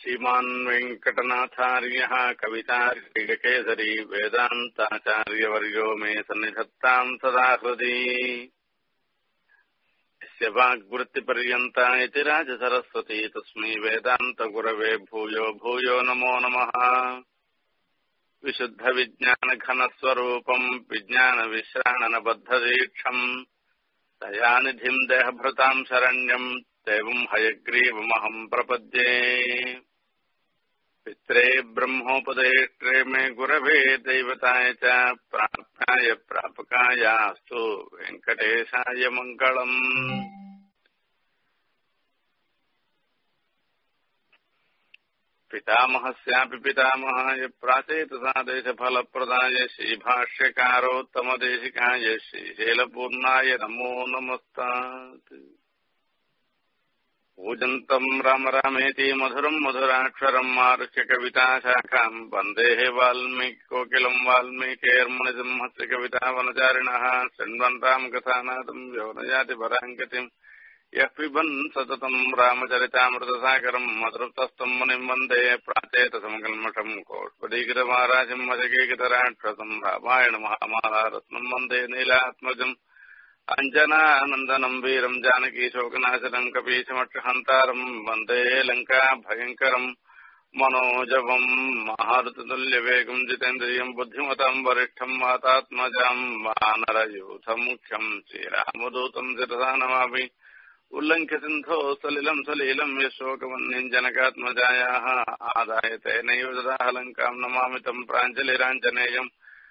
श्रीमान् वेङ्कटनाथार्यः कवितार्किककेसरी वेदान्ताचार्यवर्यो मे सन्निधत्ताम् सदा हृदि यस्य वाग्वृत्तिपर्यन्ता इति राजसरस्वती तस्मै वेदान्तगुरवे भूयो भूयो नमो नमः विशुद्धविज्ञानघनस्वरूपम् विज्ञानविश्राणनबद्धदीक्षम् दयानिधिम् देहभृताम् शरण्यम् देवम् हयग्रीवमहम् प्रपद्ये पित्रे ब्रह्मोपदेष्ट्रे मे गुरवे दैवताय च प्राप्ताय प्रापकायास्तु वेङ्कटेशाय मङ्गलम् पितामहस्यापि पितामहाय प्राचेतसादेशफलप्रदाय श्रीभाष्यकारोत्तमदेशिकाय श्रीशैलपूर्णाय नमो नमस्तात् पूजन्तम् राम रामेति मधुरम् मधुराक्षरम् मारुष्य कविताशाखाम् वन्देः वाल्मीकिकोकिलम् वाल्मीकेर्मणिसिंहस्य कवितावनचारिणः शृण्वन् राम् कथानादम् योनयाति पराङ्गतिम् यः पिबन् सततम् रामचरितामृतसागरम् मधुरतस्तम् मुनिम् वन्दे प्राचेतसमकल्मषम् कोष्पदीकृतमाराजम् अजगीकृतराक्षसम् रामायणमहामालारत्नम् वन्दे नीलात्मजम् अञ्जनानन्दनम् वीरम् जानकीशोकनाशनम् कपीशमक्षहन्तारम् वन्दे लङ्का भयङ्करम् मनोजवम् महारुततुल्यवेगम् जितेन्द्रियम् बुद्धिमताम् वरिष्ठम् मातात्मजाम् वानरयूथमुख्यम् श्रीरामदूतम् शिरसा नमामि उल्लङ्घ्य सिन्धो सलिलम् सलीलम् यशोकवन्यम् जनकात्मजायाः आदाय तेनैव ददाह लङ्काम् नमामि तम् प्राञ्जलिराञ्जनेयम्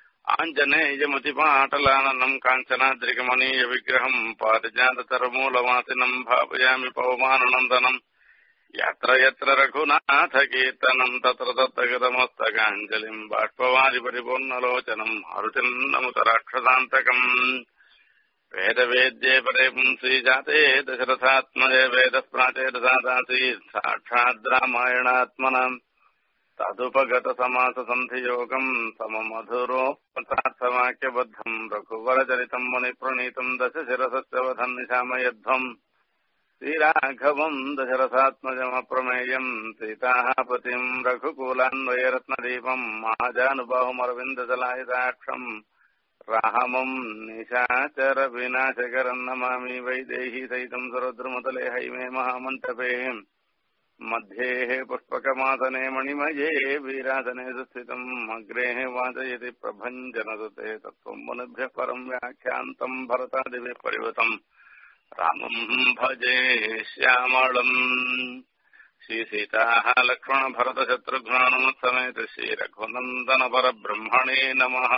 आञ्जनेयमतिपाटलाननम् काञ्चनाद्रिकमनीयविग्रहम् पारिजाततरमूलवासिनम् भावयामि पवमाननन्दनम् यत्र यत्र रघुनाथकीर्तनम् तत्र तत्र गतमस्तकाञ्जलिम् बाष्पवारि परिपूर्णलोचनम् हरुचिन्नमुत राक्षसान्तकम् वेदवेद्ये परे पुंसि जाते दशरथात्मजे वेदः प्राचेदसादासीत् साक्षाद् रामायणात्मनाम् तदुपगतसमाससन्धियोगम् सममधुरोपतार्थवाक्यबद्धम् रघुवरचरितम् मुनिप्रणीतम् दशशिरसस्य वधम् निशामयध्वम् श्रीराघवम् दशरथात्मजमप्रमेयम् सीताः पतिम् रघुकूलान्वयरत्नदीपम् महाजानुबाहुमरविन्दजलायदाक्षम् रामम् निशाचरविनाशकरम् नमामि वैदेही सहितम् सुरद्रुमतले हैमे महामण्टपे मध्येः पुष्पकमासने मणिमये वीरासने सुस्थितम् अग्रेः वाचयति प्रभञ्जनसुते तत्त्वम् मुनिभ्यः परम् व्याख्यान्तम् भरतादिभिः परिवृतम् रामम् भजे श्यामळम् श्रीसीताः लक्ष्मणभरतशत्रुघ्नानुमत्समेत श्रीरघुनन्दनपरब्रह्मणे नमः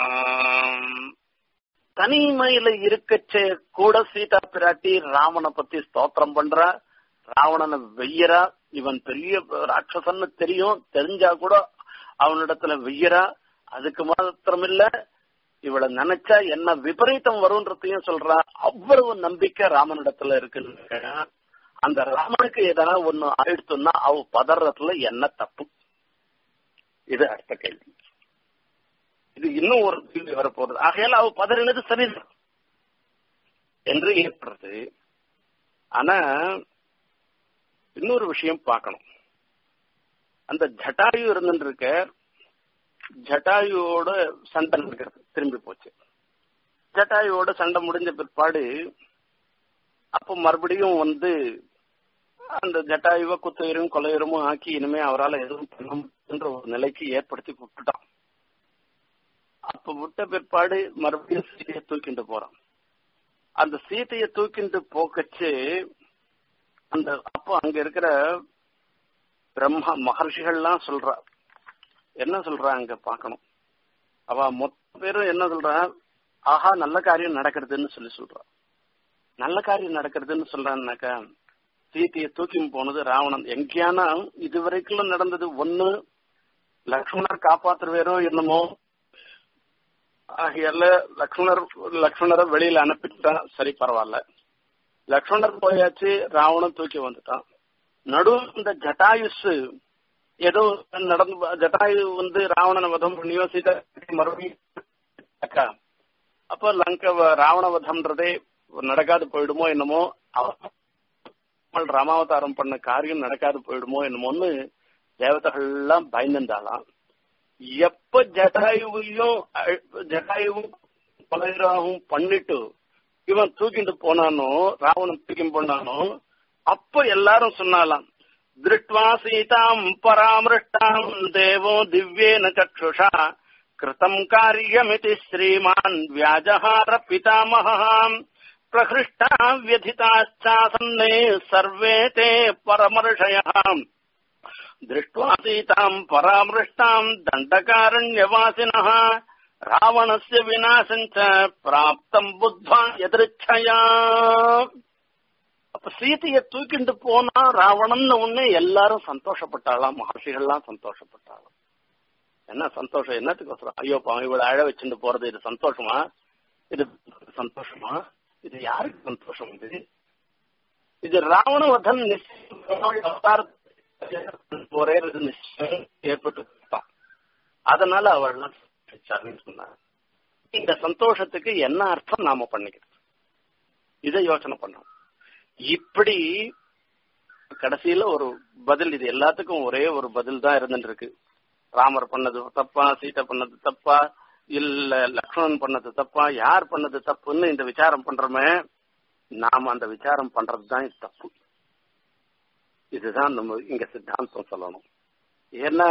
தனிமையில இருக்கச்சே கூட சீதா பிராட்டி ராவணனை பத்தி ஸ்தோத்திரம் பண்றா ராவணனை வெய்யரா இவன் பெரிய ராட்சசன்னு தெரியும் தெரிஞ்சா கூட அவனிடத்துல வெய்யரா அதுக்கு மாத்திரமில்ல இவளை நினைச்சா என்ன விபரீதம் வரும்ன்றதையும் சொல்றா அவ்வளவு நம்பிக்கை ராமனிடத்துல இருக்குன்னு அந்த ராமனுக்கு எதனா ஒண்ணு ஆயிடுச்சுன்னா அவ பதறதுல என்ன தப்பு இது அடுத்த கேள்வி இது இன்னும் ஒரு கேள்வி வரப்போறது ஆகையால அவ பதறினது சரிதான் என்று ஏற்படுறது ஆனா இன்னொரு விஷயம் பார்க்கணும் அந்த ஜட்டாயு இருந்துருக்க ஜட்டாயுவோட சண்டை நடக்கிறது திரும்பி போச்சு ஜட்டாயுவோட சண்டை முடிஞ்ச பிற்பாடு அப்போ மறுபடியும் வந்து அந்த ஜட்டாயுவ குத்துயிரும் கொலையுரமும் ஆக்கி இனிமே அவரால் எதுவும் பண்ண முடியுன்ற ஒரு நிலைக்கு ஏற்படுத்தி விட்டுட்டான் அப்ப விட்ட பிற்பாடு மறுபடியும் சீதையை தூக்கிட்டு போறான் அந்த சீதையை தூக்கிட்டு போக்கச்சு அந்த அப்போ அங்க இருக்கிற பிரம்மா மகர்ஷிகள்லாம் சொல்றா என்ன சொல்றா அங்க பாக்கணும் அவ மொத்த பேரும் என்ன சொல்றா ஆஹா நல்ல காரியம் நடக்கிறதுன்னு சொல்லி சொல்றா நல்ல காரியம் நடக்கிறதுன்னு சொல்றான்னாக்கா சீத்தையை தூக்கி போனது ராவணன் எங்கேயானா இது வரைக்கும் நடந்தது ஒண்ணு லக்ஷ்மணர் காப்பாத்துறவேரோ என்னமோ ஆகையால லக்ஷ்மணர் லக்ஷ்மணரை வெளியில அனுப்பிட்டா சரி பரவாயில்ல லக்ஷ்மணர் போயாச்சு ராவணன் தூக்கி வந்துட்டான் நடு இந்த ஜட்டாயுஸ் ஏதோ நடந்து ஜட்டாயு வந்து ராவணனை வதம் பண்ணியோ சீதா மறுபடியும் அக்கா அப்ப லங்க ராவண வதம்ன்றதே நடக்காது போயிடுமோ என்னமோ ராமாவதாரம் பண்ண காரியம் நடக்காது போயிடுமோ என்னமோன்னு தேவதைகள் எல்லாம் பயந்துட்டாலாம் எப்ப ஜடாயுவையும் ஜடாயுவும் பலராகவும் பண்ணிட்டு இவன் தூக்கிட்டு போனானோ ராவணன் தூக்கி போனானோ அப்ப எல்லாரும் சொன்னாலாம் திருட்வா சீதாம் பராமிருஷ்டாம் தேவோ திவ்யேன சக்ஷுஷா கிருதம் காரியமிதி ஸ்ரீமான் வியாஜஹார பிதாமகாம் பிரகிருஷ்டா வியதிதாச்சாசன்னே சர்வே தே பரமர்ஷயாம் दृष्ट्वा सीताम् परामृष्टाम् दण्डकारण्यवासिनः रावणस्य विनाशम् च प्राप्तम् बुद्ध्वा எதிர்ச்சயா அப்ப சீதையை தூக்கிட்டு போனா ராவணன் உடனே எல்லாரும் சந்தோஷப்பட்டாளாம் மகர்ஷிகள்லாம் சந்தோஷப்பட்டாளாம் என்ன சந்தோஷம் என்னத்துக்கு அவசரம் ஐயோ பாவம் இவளை அழ வச்சுட்டு போறது இது சந்தோஷமா இது சந்தோஷமா இது யாருக்கு சந்தோஷம் இது இது ராவண வதன் அவதார ஒரே நிச்சயம் ஏற்பட்டு அதனால அவள் சொன்னார் இந்த சந்தோஷத்துக்கு என்ன அர்த்தம் நாம பண்ணிக்கிறது இதை யோசனை பண்ணோம் இப்படி கடைசியில ஒரு பதில் இது எல்லாத்துக்கும் ஒரே ஒரு பதில் தான் இருந்துட்டு இருக்கு ராமர் பண்ணது தப்பா சீதை பண்ணது தப்பா இல்ல லக்ஷ்மணன் பண்ணது தப்பா யார் பண்ணது தப்புன்னு இந்த விசாரம் பண்றோமே நாம அந்த விசாரம் பண்றது தான் தப்பு இதுதான் நம்ம இங்க சித்தாந்தம் சொல்லணும் ஏன்னா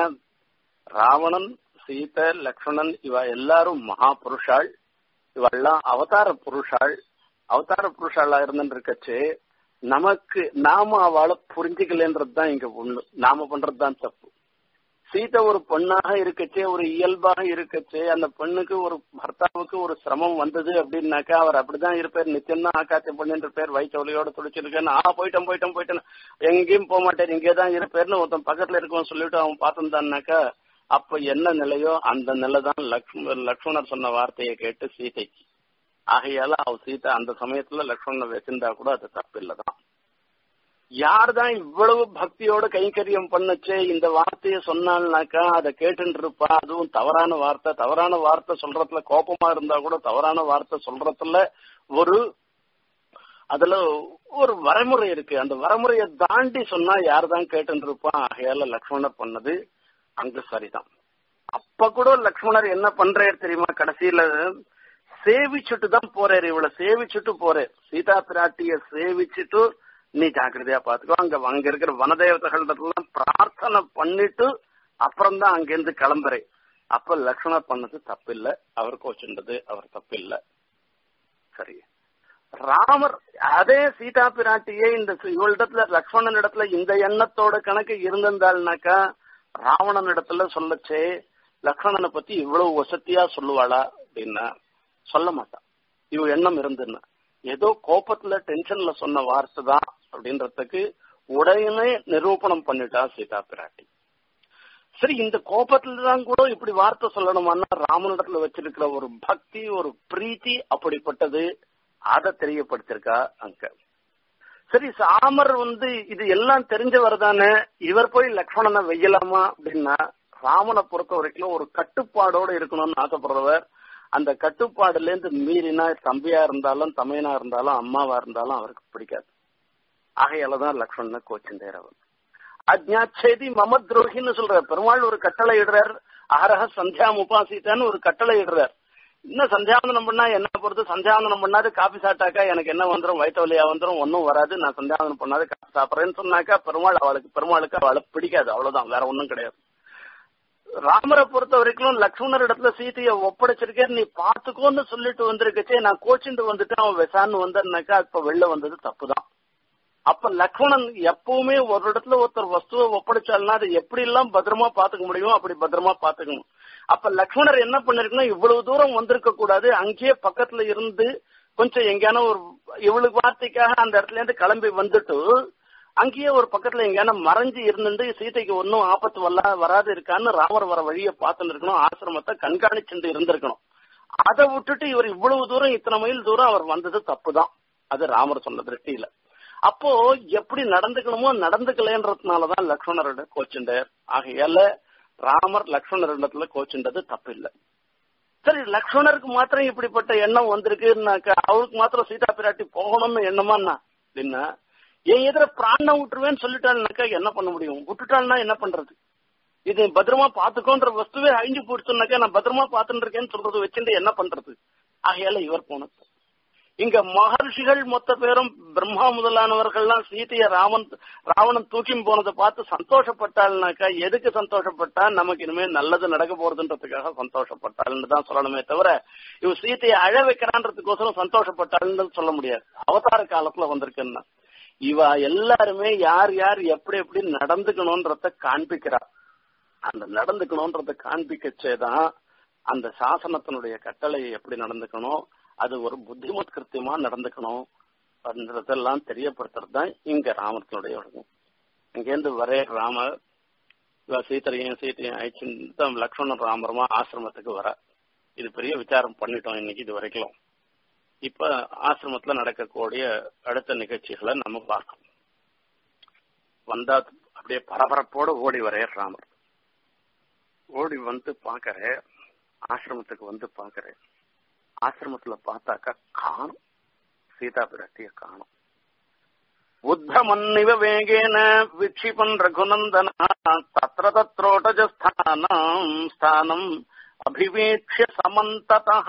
ராவணன் சீதை லக்ஷ்மணன் இவ எல்லாரும் மகா புருஷாள் இவெல்லாம் அவதார புருஷாள் அவதார புருஷாளா இருந்துட்டு இருக்கச்சு நமக்கு நாம அவளை புரிஞ்சுக்கலன்றது தான் இங்க ஒண்ணு நாம பண்றது தான் தப்பு சீதை ஒரு பெண்ணாக இருக்கச்சே ஒரு இயல்பாக இருக்கச்சே அந்த பெண்ணுக்கு ஒரு பர்த்தாவுக்கு ஒரு சிரமம் வந்தது அப்படின்னாக்கா அவர் அப்படிதான் இருப்பார் நித்தியம் தான் ஆக்காத்தியம் பண்ணிட்டு பேர் வயிற்றொலியோட துடிச்சிருக்கேன்னு ஆ போயிட்டேன் போயிட்டேன் போயிட்டேன் எங்கேயும் போக மாட்டேன் இங்கே தான் இருப்பேர்னு ஒருத்தன் பக்கத்துல இருக்கவன் சொல்லிட்டு அவன் பார்த்துருந்தான்னாக்கா அப்ப என்ன நிலையோ அந்த நிலை தான் லக்ஷ்ம லக்ஷ்மணர் சொன்ன வார்த்தையை கேட்டு சீதைக்கு ஆகையால அவ சீதை அந்த சமயத்துல லக்ஷ்மணனை வச்சிருந்தா கூட அது தப்பு இல்லதான் யார் தான் இவ்வளவு பக்தியோட கைங்கரியம் பண்ணுச்சே இந்த வார்த்தையை சொன்னால்னாக்கா அதை கேட்டுட்டு இருப்பா அதுவும் தவறான வார்த்தை தவறான வார்த்தை சொல்றதுல கோபமா இருந்தா கூட தவறான வார்த்தை சொல்றதுல ஒரு அதுல ஒரு வரைமுறை இருக்கு அந்த வரைமுறையை தாண்டி சொன்னா யார் தான் கேட்டுட்டு இருப்பான் ஆகையால லக்ஷ்மணர் பண்ணது அங்க சரிதான் அப்ப கூட லக்ஷ்மணர் என்ன பண்றாரு தெரியுமா கடைசியில சேவிச்சுட்டு தான் போறாரு இவளை சேவிச்சுட்டு போறாரு சீதா பிராட்டிய சேவிச்சுட்டு நீ ஜாக்கிரதையா பாத்துக்கோ அங்க அங்க இருக்கிற வனதேவதைகள் எல்லாம் பிரார்த்தனை பண்ணிட்டு அப்புறம் தான் அங்கிருந்து கிளம்புறேன் அப்ப லக்ஷ்மணர் பண்ணது தப்பில்லை அவர் கோச்சுண்டது அவர் தப்பில்லை சரி ராமர் அதே சீதா பிராட்டியே இந்த இவளிடத்துல லக்ஷ்மணன் இடத்துல இந்த எண்ணத்தோட கணக்கு இருந்திருந்தாள்னாக்கா ராவணன் இடத்துல சொல்லச்சே லக்ஷ்மணனை பத்தி இவ்வளவு வசதியா சொல்லுவாளா அப்படின்னா சொல்ல மாட்டான் இவ எண்ணம் இருந்துன்னா ஏதோ கோபத்துல டென்ஷன்ல சொன்ன வார்த்தை தான் அப்படின்றதுக்கு உடனே நிரூபணம் பண்ணிட்டா சீதா பிராட்டி சரி இந்த கோபத்துல தான் கூட இப்படி வார்த்தை சொல்லணுமான்னா ராமனிடத்துல வச்சிருக்கிற ஒரு பக்தி ஒரு பிரீத்தி அப்படிப்பட்டது அதை தெரியப்படுத்திருக்கா அங்க சரி சாமர் வந்து இது எல்லாம் தெரிஞ்சவர் தானே இவர் போய் லக்ஷ்மணனை வெய்யலாமா அப்படின்னா ராமனை பொறுத்த வரைக்கும் ஒரு கட்டுப்பாடோட இருக்கணும்னு ஆசைப்படுறவர் அந்த கட்டுப்பாடுல இருந்து மீறினா தம்பியா இருந்தாலும் தமையனா இருந்தாலும் அம்மாவா இருந்தாலும் அவருக்கு பிடிக்காது ஆகையாலதான் லக்ஷ்மணனை கோச்சிந்தேர் அவர் அஜ்ஞாச்சேதி மம துரோகின்னு சொல்ற பெருமாள் ஒரு கட்டளை இடுறார் அகரக சந்தியாம் உபாசித்தான்னு ஒரு கட்டளை இடுறார் இன்னும் சந்தியாவந்தனம் பண்ணா என்ன பொறுத்து சந்தியாவந்தனம் பண்ணாது காபி சாப்பிட்டாக்கா எனக்கு என்ன வந்துடும் வயிற்று வலியா வந்துடும் ஒன்னும் வராது நான் சந்தியாவந்தனம் பண்ணாது காபி சாப்பிட்றேன்னு சொன்னாக்கா பெருமாள் அவளுக்கு பெருமாளுக்கு அவளை பிடிக்காது அவ்வளவுதான் வேற ஒன்றும் கிடையாது ராமரை பொறுத்த வரைக்கும் லக்ஷ்மணர் இடத்துல சீதையை ஒப்படைச்சிருக்கேன் நீ பாத்துக்கோன்னு சொல்லிட்டு வந்திருக்கச்சே நான் கோச்சிண்டு வந்துட்டு அவன் விசான்னு வந்தேன்னாக்கா இப்ப வெளில வந்தது தப்புதான் அப்ப லக்ஷ்மணன் எப்பவுமே ஒரு இடத்துல ஒருத்தர் வஸ்துவை ஒப்படைச்சால்னா அதை எப்படி எல்லாம் பத்திரமா பாத்துக்க முடியுமோ அப்படி பத்திரமா பாத்துக்கணும் அப்ப லக்ஷ்மணர் என்ன பண்ணிருக்கணும் இவ்வளவு தூரம் வந்திருக்க கூடாது அங்கேயே பக்கத்துல இருந்து கொஞ்சம் எங்கேயான ஒரு இவளுக்கு வார்த்தைக்காக அந்த இடத்துல இருந்து கிளம்பி வந்துட்டு அங்கேயே ஒரு பக்கத்துல எங்கேயான மறைஞ்சு இருந்துட்டு சீதைக்கு ஒன்னும் ஆபத்து வரல வராது இருக்கான்னு ராமர் வர வழியை பார்த்துட்டு இருக்கணும் ஆசிரமத்தை கண்காணிச்சுட்டு இருந்திருக்கணும் அதை விட்டுட்டு இவர் இவ்வளவு தூரம் இத்தனை மைல் தூரம் அவர் வந்தது தப்புதான் அது ராமர் சொன்ன திருஷ்டியில அப்போ எப்படி நடந்துக்கணுமோ நடந்துக்கலன்றதுனாலதான் லக்ஷ்மணரோட கோச்சுண்டார் ஆகையால ராமர் லக்ஷ்மணரிடத்துல கோச்சுண்டது தப்பு இல்லை சரி லக்ஷ்மணருக்கு மாத்திரம் இப்படிப்பட்ட எண்ணம் வந்திருக்குன்னாக்கா அவருக்கு மாத்திரம் சீதா பிராட்டி போகணும்னு எண்ணமான்னா அப்படின்னா என் எதிர பிராணம் விட்டுருவேன்னு சொல்லிட்டாள்னாக்கா என்ன பண்ண முடியும் விட்டுட்டாள்னா என்ன பண்றது இது பத்திரமா பாத்துக்கோன்ற வஸ்துவே அழிஞ்சு போயிடுச்சுனாக்கா நான் பத்திரமா பாத்துட்டு இருக்கேன்னு சொல்றது வச்சுட்டு என்ன பண்றது ஆகையால இவர் போனது இங்க மகர்ஷிகள் மொத்த பேரும் பிரம்மா முதலானவர்கள்லாம் சீதைய ராமன் ராவணன் தூக்கி போனதை பார்த்து சந்தோஷப்பட்டாள்னாக்கா எதுக்கு சந்தோஷப்பட்டா நமக்கு இனிமே நல்லது நடக்க போறதுன்றதுக்காக சந்தோஷப்பட்டாள்னு தான் சொல்லணுமே தவிர இவ சீதையை அழ வைக்கிறான்றதுக்கோசரம் சந்தோஷப்பட்டாள்னு சொல்ல முடியாது அவதார காலத்துல வந்திருக்குன்னா இவ எல்லாருமே யார் யார் எப்படி எப்படி நடந்துக்கணும்ன்றத காண்பிக்கிறா அந்த நடந்துக்கணும்ன்றத காண்பிக்கச்சேதான் அந்த சாசனத்தினுடைய கட்டளையை எப்படி நடந்துக்கணும் அது ஒரு புத்திமத் கிருத்தியமா நடந்துக்கணும் அப்படின்றதெல்லாம் தெரியப்படுத்துறது தான் இங்க ராமத்தினுடைய வழக்கம் இங்கேருந்து வரே ராமர் இவ சீத்தையும் சீத்தையும் அழிச்சு லக்ஷ்மணன் ராமரமா ஆசிரமத்துக்கு வர இது பெரிய விசாரம் பண்ணிட்டோம் இன்னைக்கு இது வரைக்கும் இப்ப ஆசிரமத்துல நடக்கக்கூடிய அடுத்த நிகழ்ச்சிகளை நம்ம பார்க்கணும் வந்தா அப்படியே பரபரப்போட ஓடி வரே ராமர் ஓடி வந்து பாக்கற ஆசிரமத்துக்கு வந்து பாக்கற ஆசிரமத்துல பார்த்தாக்கா காணும் சீதா பிராட்டிய காணும் உத்தமன்னிவ வேகேன விக்ஷிபன் ரகுநந்தன தத்திர தத்ரோட்டஜஸ்தானம் ஸ்தானம் அபிவேக்ஷ சமந்ததா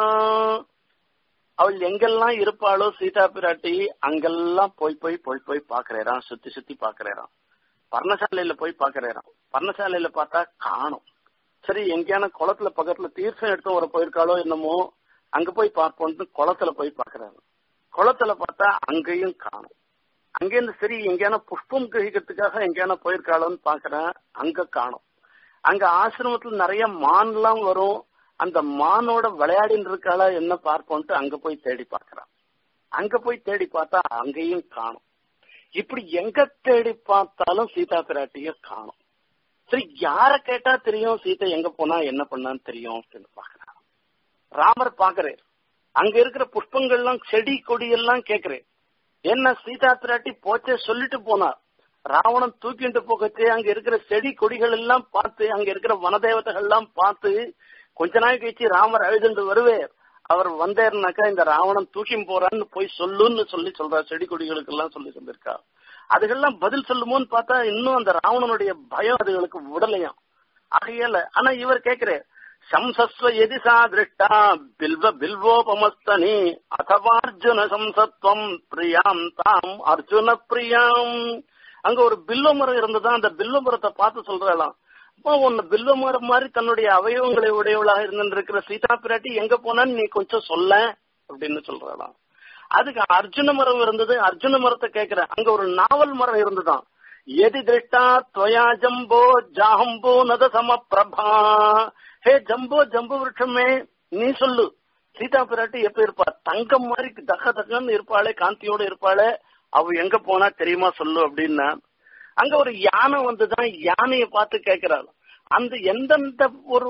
அவள் எங்கெல்லாம் இருப்பாளோ சீதா பிராட்டி அங்கெல்லாம் போய் போய் போய் போய் பாக்குறாராம் சுத்தி சுத்தி பாக்குறாராம் பர்ணசாலையில போய் பாக்குறாராம் பர்ணசாலையில பார்த்தா காணும் சரி எங்கேயான குளத்துல பக்கத்துல தீர்த்தம் எடுத்து வர போயிருக்காளோ என்னமோ அங்க போய் பார்ப்போம்னு குளத்துல போய் பாக்குறாரு குளத்துல பார்த்தா அங்கேயும் காணும் அங்கேருந்து சரி எங்கேயான புஷ்பம் கிரகிக்கிறதுக்காக எங்கேயான போயிருக்காளோன்னு பாக்குறேன் அங்க காணும் அங்க ஆசிரமத்துல நிறைய மான்லாம் வரும் அந்த மானோட விளையாடின்னு இருக்காளா என்ன பார்ப்போம்ட்டு அங்க போய் தேடி பார்க்கறான் அங்க போய் தேடி பார்த்தா அங்கேயும் காணும் இப்படி எங்க தேடி பார்த்தாலும் சீதா பிராட்டிய காணும் சரி யார கேட்டா தெரியும் சீதை எங்க போனா என்ன பண்ணான்னு தெரியும் அப்படின்னு பாக்குறான் ராமர் பாக்குறேன் அங்க இருக்கிற புஷ்பங்கள்லாம் செடி கொடி எல்லாம் கேக்குறேன் என்ன சீதா பிராட்டி போச்சே சொல்லிட்டு போனார் ராவணன் தூக்கிட்டு போகச்சே அங்க இருக்கிற செடி கொடிகள் எல்லாம் பார்த்து அங்க இருக்கிற வனதேவதைகள் எல்லாம் பார்த்து கொஞ்ச நாள் கழிச்சு ராமர் அழுதுண்டு வருவேர் அவர் வந்தேர்னாக்கா இந்த ராவணன் தூக்கி போறான்னு போய் சொல்லுன்னு சொல்லி சொல்றார் செடி கொடிகளுக்கு எல்லாம் சொல்லி சொல்லிருக்கா அதுகெல்லாம் பதில் சொல்லுமோன்னு பார்த்தா இன்னும் அந்த ராவணனுடைய பயம் அதுகளுக்கு விடலையாம் ஆகையால ஆனா இவர் கேக்குறே சம்சஸ்வ எதி சா திருஷ்டா பில்வ பில்வோபமஸ்தனி அதவார்ஜுன சம்சத்வம் பிரியாம் தாம் அர்ஜுன பிரியாம் அங்க ஒரு பில்வ மரம் இருந்ததா அந்த பில்வ மரத்தை பார்த்து சொல்றாளாம் உன்னை பில்வ மரம் மாதிரி தன்னுடைய அவயவங்களை உடையவளாக இருந்திருக்கிற சீதா பிராட்டி எங்க போனான்னு நீ கொஞ்சம் சொல்ல அப்படின்னு சொல்றாளாம் அதுக்கு அர்ஜுன மரம் இருந்தது அர்ஜுன மரத்தை கேக்குறேன் அங்க ஒரு நாவல் மரம் இருந்துதான் எதி திருஷ்டா துவயா ஜம்போ ஜாம்போ நத சம பிரபா ஹே ஜம்போ ஜம்பு விருட்சமே நீ சொல்லு சீதா பிராட்டி எப்ப இருப்பா தங்கம் மாதிரி தக்க தக்கன்னு இருப்பாளே காந்தியோட இருப்பாளே அவ எங்க போனா தெரியுமா சொல்லு அப்படின்னா அங்க ஒரு யானை வந்துதான் யானைய பார்த்து கேக்குறாள் அந்த எந்தெந்த ஒரு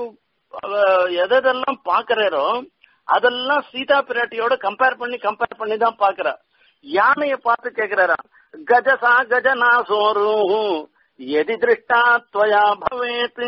எதெல்லாம் பாக்குறாரோ அதெல்லாம் சீதா பிராட்டியோட கம்பேர் பண்ணி கம்பேர் பண்ணி தான் பாக்குறா யானைய பார்த்து கேக்குறாரா கஜசா கஜனா சோரு எதி திருஷ்டா துவயா பவேத்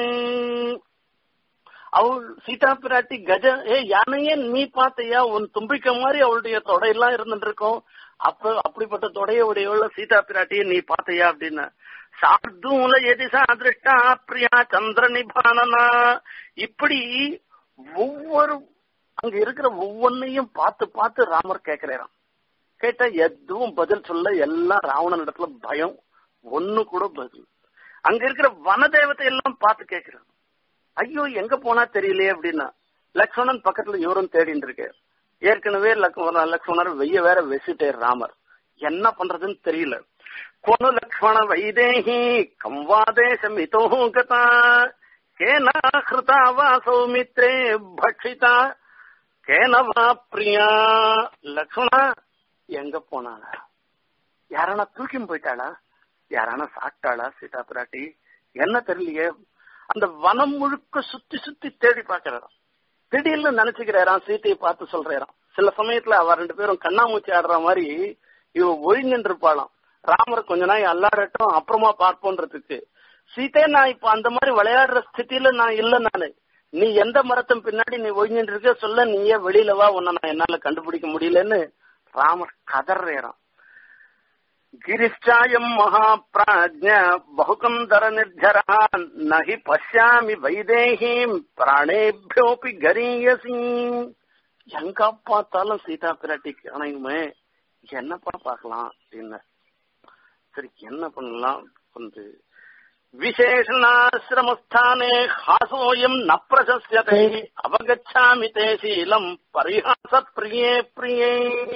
அவள் சீதா பிராட்டி கஜ ஏ யானையே நீ பார்த்தையா உன் தும்பிக்க மாதிரி அவளுடைய தொடையெல்லாம் இருந்துட்டு இருக்கும் அப்ப அப்படிப்பட்ட தொடைய உடையவள சீதா பிராட்டிய நீ பார்த்தையா அப்படின்னா சார்தூல எதி சாதிருஷ்டா பிரியா சந்திர நிபானனா இப்படி ஒவ்வொரு அங்க இருக்கிற ஒவ்வொன்னையும் பார்த்து பார்த்து ராமர் கேட்கிறாராம் கேட்டா எதுவும் பதில் சொல்ல எல்லாம் ராவணன் இடத்துல பயம் ஒண்ணு கூட பதில் அங்க இருக்கிற வனதேவத்தை எல்லாம் பார்த்து கேட்கிறான் ஐயோ எங்க போனா தெரியலையே அப்படின்னா லக்ஷ்மணன் பக்கத்துல இவரும் தேடிட்டு இருக்காரு ஏற்கனவே லக்ஷ்மணர் வெய்ய வேற வெசிட்டேர் ராமர் என்ன பண்றதுன்னு தெரியல கொனு லக்ஷ்மண வைதேகி கம்வாதேசமிதோ கதா கேன ஹிருதா வா சௌமித்ரே பக்ஷிதா கேனவா பிரியா லக்ஷ்மணா எங்க போனாளா யாரானா தூக்கி போயிட்டாளா யாரானா சாப்பிட்டாளா சீதா பிராட்டி என்ன தெரியலையே அந்த வனம் முழுக்க சுத்தி சுத்தி தேடி பாக்குறாராம் திடீர்னு நினைச்சுக்கிறாராம் சீத்தையை பார்த்து சொல்றாராம் சில சமயத்துல அவ ரெண்டு பேரும் கண்ணாமூச்சி ஆடுற மாதிரி இவ ஒழிஞ்சுட்டு இருப்பாளாம் ராமர் கொஞ்ச நாள் அல்லாடட்டும் அப்புறமா பார்ப்போன்றதுக்கு சீதே நான் இப்ப அந்த மாதிரி விளையாடுற ஸ்திதியில நான் இல்ல நானு நீ எந்த மரத்தின் பின்னாடி நீ ஒழிஞ்சுட்டு இருக்க சொல்ல நீயே வெளியில வா உன்னை நான் என்னால கண்டுபிடிக்க முடியலன்னு ராமர் கதறான் गिरिश्चायम् महाप्राज्ञ बहुकन्दर निर्झरः न हि पश्यामि वैदेहीम् प्राणेभ्योऽपि गरीयसी எங்க பார்த்தாலும் சீதா பிராட்டி அணையுமே என்னப்பா பார்க்கலாம் அப்படின்னு சரி என்ன பண்ணலாம் வந்து விசேஷணாசிரமஸ்தானே ஹாசோயம் ந பிரசஸ்யதே அவகச்சாமி தே சீலம் பரிஹாச பிரியே பிரியே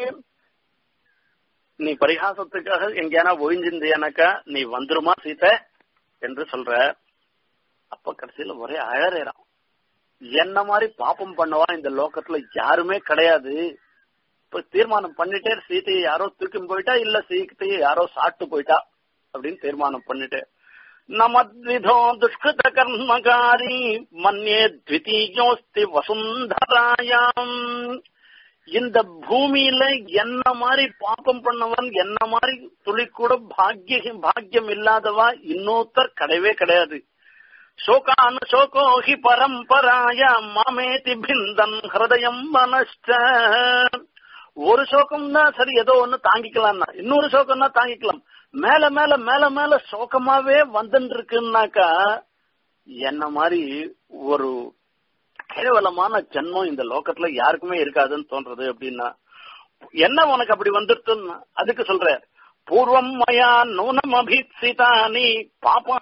நீ பரிகாசத்துக்காக எங்கேயானா ஒழிஞ்சிருந்தியானாக்கா நீ வந்துருமா சீதை என்று சொல்ற அப்ப கடைசியில ஒரே அழறேறான் என்ன மாதிரி பாப்பம் பண்ணவா இந்த லோகத்துல யாருமே கிடையாது இப்ப தீர்மானம் பண்ணிட்டே சீதையை யாரோ தூக்கி போயிட்டா இல்ல சீதையை யாரோ சாப்பிட்டு போயிட்டா அப்படின்னு தீர்மானம் பண்ணிட்டு நமத்விதோ துஷ்கிருத கர்மகாரி மன்யே த்விதீயோஸ்தி வசுந்தராயாம் இந்த பூமியில என்ன மாதிரி பாப்பம் பண்ணவன் என்ன மாதிரி துளி கூட பாக்கிய பாக்கியம் இல்லாதவா இன்னொருத்தர் கிடையவே கிடையாது சோகான் சோகோ ஹி பரம்பராய மாமேதி பிந்தன் ஹிருதயம் மனஷ்ட ஒரு சோகம்னா சரி ஏதோ ஒண்ணு தாங்கிக்கலாம்னா இன்னொரு சோகம்னா தாங்கிக்கலாம் மேல மேல மேல மேல சோகமாவே வந்துட்டு இருக்குன்னாக்கா என்ன மாதிரி ஒரு கேவலமான ஜென்மம் இந்த லோகத்துல யாருக்குமே இருக்காதுன்னு தோன்றது அப்படின்னா என்ன உனக்கு அப்படி வந்துருத்துன்னா அதுக்கு சொல்ற பூர்வம் மயா நூனம் அபிசிதானி பாபா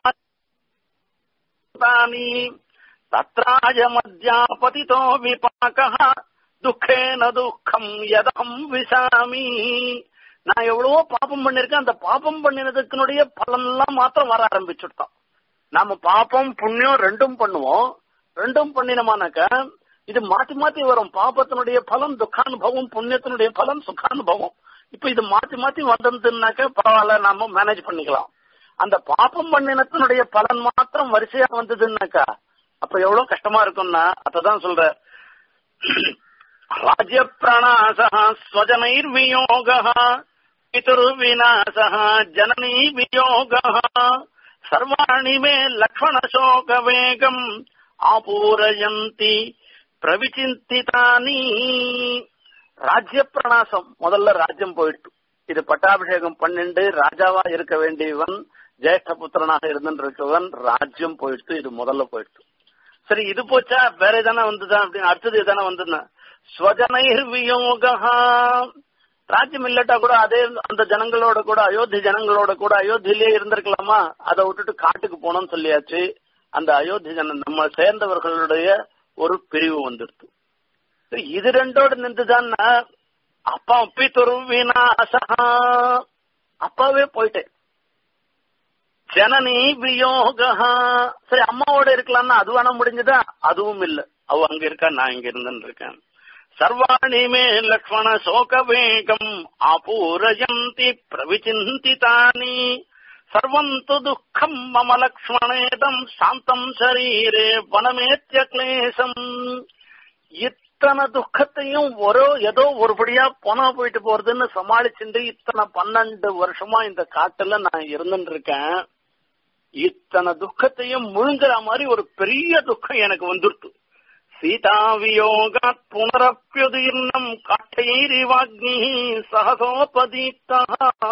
தத்ராய மத்யாபதிதோ விபாக துக்கேன துக்கம் யதம் விசாமி நான் எவ்வளவோ பாப்பம் பண்ணிருக்கேன் அந்த பாப்பம் பண்ணினதுக்குனுடைய பலன்லாம் மாத்திரம் வர ஆரம்பிச்சுட்டோம் நாம பாப்பம் புண்ணியம் ரெண்டும் பண்ணுவோம் ரெண்டும் பண்ணினோமானாக்க இது மாத்தி மாத்தி வரும் பாப்பத்தினுடைய பலன் துக்கானுபவம் புண்ணியத்தினுடைய பலன் சுகானுபவம் இப்ப இது மாத்தி மாத்தி வந்ததுன்னாக்க பரவாயில்ல நாம மேனேஜ் பண்ணிக்கலாம் அந்த பாப்பம் பண்ணினத்தினுடைய பலன் மாத்திரம் வரிசையா வந்ததுன்னாக்கா அப்ப எவ்வளவு கஷ்டமா இருக்கும்னா அததான் சொல்ற ராஜ்ய பிரணாச ஸ்வஜனைர் வியோக பிதுர்விநாச ஜனனி வியோக சர்வாணி மே லக்ஷ்மண சோக வேகம் ஆபூரயந்தி பிரவிச்சிந்திதானி ராஜ்ய பிரணாசம் முதல்ல ராஜ்யம் போயிட்டு இது பட்டாபிஷேகம் பன்னெண்டு ராஜாவா இருக்க வேண்டியவன் ஜேஷ்ட புத்திரனாக இருந்திருக்கவன் ராஜ்யம் போயிட்டு இது முதல்ல போயிட்டு சரி இது போச்சா வேற எதானே வந்துதான் அப்படின்னு அடுத்தது எதானே வந்துன்னா ஸ்வஜனைர் வியோகா ராஜ்யம் இல்லட்டா கூட அதே அந்த ஜனங்களோட கூட அயோத்தி ஜனங்களோட கூட அயோத்தியிலேயே இருந்திருக்கலாமா அதை விட்டுட்டு காட்டுக்கு போனோம்னு சொல்லியாச்சு அந்த அயோத்தி ஜனம் நம்ம சேர்ந்தவர்களுடைய ஒரு பிரிவு வந்துடுது இது ரெண்டோடு நின்றுதான் அப்பா பித்துரு விநாசா அப்பாவே போயிட்டேன் ஜனனி வியோகா சரி அம்மாவோட இருக்கலாம்னா அது வேணா முடிஞ்சதா அதுவும் இல்ல அவ அங்க இருக்கா நான் இங்க இருந்துன்னு இருக்கேன் சர்வாணி மே லக்ஷ்மண சோக வேகம் ஆபூரயந்தி பிரவிச்சிந்திதானி சர்வம் து துக்கம் மம லக்ஷ்மணேதம் சாந்தம் சரீரே வனமேத்திய கிளேசம் இத்தனை துக்கத்தையும் ஒரு ஏதோ ஒருபடியா போனா போயிட்டு போறதுன்னு சமாளிச்சுட்டு இத்தனை பன்னெண்டு வருஷமா இந்த காட்டுல நான் இருந்துட்டு இருக்கேன் இத்தனை துக்கத்தையும் முழுங்குற மாதிரி ஒரு பெரிய துக்கம் எனக்கு வந்துருத்து சீதா வியோகா புனரப்பியுதீர்ணம் காட்டைரிவாக்னி சகசோபதீப்தா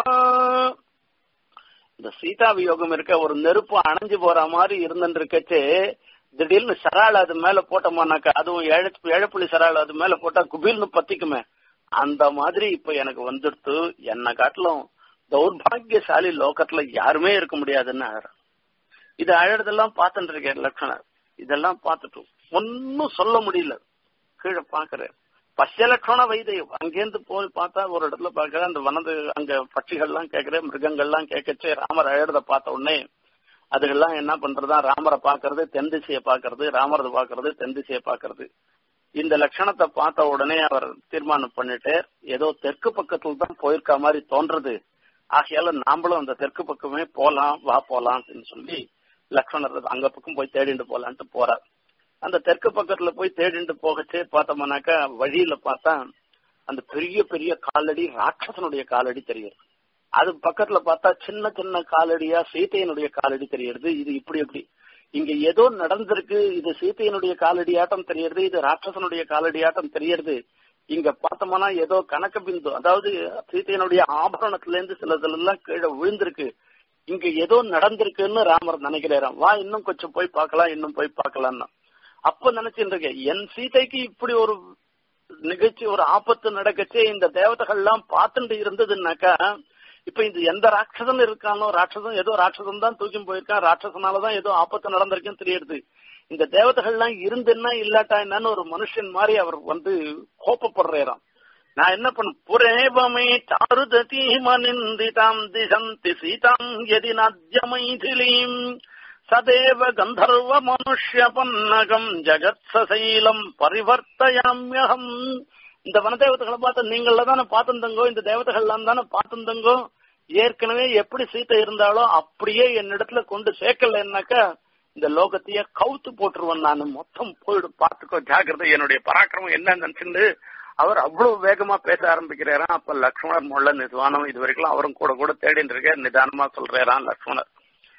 இந்த சீதா வியோகம் இருக்க ஒரு நெருப்பு அணைஞ்சு போற மாதிரி இருந்துட்டு இருக்கச்சே திடீர்னு சராள் அது மேல போட்டோமானாக்கா அதுவும் ஏழு ஏழப்புள்ளி சராள் அது மேல போட்டா குபீர்னு பத்திக்குமே அந்த மாதிரி இப்ப எனக்கு வந்துடுத்து என்ன காட்டிலும் தௌர்பாகியசாலி லோகத்துல யாருமே இருக்க முடியாதுன்னு அழற இது அழறதெல்லாம் பார்த்துட்டு இருக்கேன் லட்சணர் இதெல்லாம் பார்த்துட்டு ஒன்னும் சொல்ல முடியல கீழே பாக்குறேன் பசியலட்சண வைதயம் அங்கேருந்து போய் பார்த்தா ஒரு இடத்துல பாக்குறேன் அந்த வனது அங்க பட்சிகள்லாம் கேட்கிறேன் மிருகங்கள்லாம் கேட்கச்சே ராமர் அழறத பார்த்த உடனே அதுகெல்லாம் என்ன பண்றதா ராமரை பாக்குறது தென் திசையை பாக்குறது ராமரதை பாக்குறது தென் திசையை பாக்குறது இந்த லட்சணத்தை பார்த்த உடனே அவர் தீர்மானம் பண்ணிட்டு ஏதோ தெற்கு பக்கத்துல தான் போயிருக்க மாதிரி தோன்றது ஆகையால நாமளும் அந்த தெற்கு பக்கமே போலாம் வா போலாம் அப்படின்னு சொல்லி லக்ஷ்மணர் அங்க பக்கம் போய் தேடிட்டு போலான்ட்டு போறார் அந்த தெற்கு பக்கத்துல போய் தேடிட்டு போகச்சே பார்த்தோம்னாக்கா வழியில பார்த்தா அந்த பெரிய பெரிய காலடி ராட்சசனுடைய காலடி தெரியுது அது பக்கத்துல பார்த்தா சின்ன சின்ன காலடியா சீத்தையனுடைய காலடி தெரியுது இது இப்படி எப்படி இங்க ஏதோ நடந்திருக்கு இது சீத்தையனுடைய காலடி ஆட்டம் தெரியறது இது ராட்சசனுடைய காலடி ஆட்டம் தெரியறது இங்க பார்த்தோம்னா ஏதோ கணக்கு பிந்து அதாவது சீதையனுடைய ஆபரணத்துல இருந்து சிலதுல எல்லாம் கீழே விழுந்திருக்கு இங்க ஏதோ நடந்திருக்குன்னு ராமர் நினைக்கிறாராம் வா இன்னும் கொஞ்சம் போய் பார்க்கலாம் இன்னும் போய் பார்க்கலாம்னா அப்ப நினைச்சுட்டு இருக்கேன் என் சீதைக்கு இப்படி ஒரு நிகழ்ச்சி ஒரு ஆபத்து நடக்கச்சே இந்த தேவதைகள் எல்லாம் பார்த்துட்டு இருந்ததுன்னாக்கா இப்ப இந்த எந்த ராட்சசன் இருக்கானோ ராட்சசன் ஏதோ ராட்சசன் தான் தூக்கி போயிருக்கான் ராட்சசனாலதான் ஏதோ ஆபத்து நடந்திருக்குன்னு தெரியுது இந்த தேவதைகள் எல்லாம் இருந்துன்னா இல்லாட்டா என்னன்னு ஒரு மனுஷன் மாதிரி அவர் வந்து கோப்பப்படுறாராம் நான் என்ன பண்ண புரேவமே சாருததி மனிந்திதாம் திசந்தி சீதாம் எதி நாத்ய மைதிலீம் சதேவ கந்தர்வ மனுஷ்ய பன்னகம் ஜகத் சசைலம் பரிவர்த்தயாமியகம் இந்த வனதேவதைகளை பார்த்து நீங்கள தானே பார்த்துந்தங்கோ இந்த தேவதைகள்லாம் தானே பார்த்துந்தங்கோ ஏற்கனவே எப்படி சீத்தை இருந்தாலோ அப்படியே என்னிடத்துல கொண்டு சேர்க்கலன்னாக்கா இந்த லோகத்தையே கவுத்து போட்டுருவேன் நான் மொத்தம் போயிடும் பார்த்துக்கோ ஜாக்கிரதை என்னுடைய பராக்கிரமம் என்ன நினைச்சுண்டு அவர் அவ்வளவு வேகமா பேச ஆரம்பிக்கிறாராம் அப்ப லக்ஷ்மணர் முள்ள நிதானம் இது வரைக்கும் அவரும் கூட கூட தேடிட்டு இருக்கார் நிதானமா சொல்றாராம் லக்ஷ்மணர்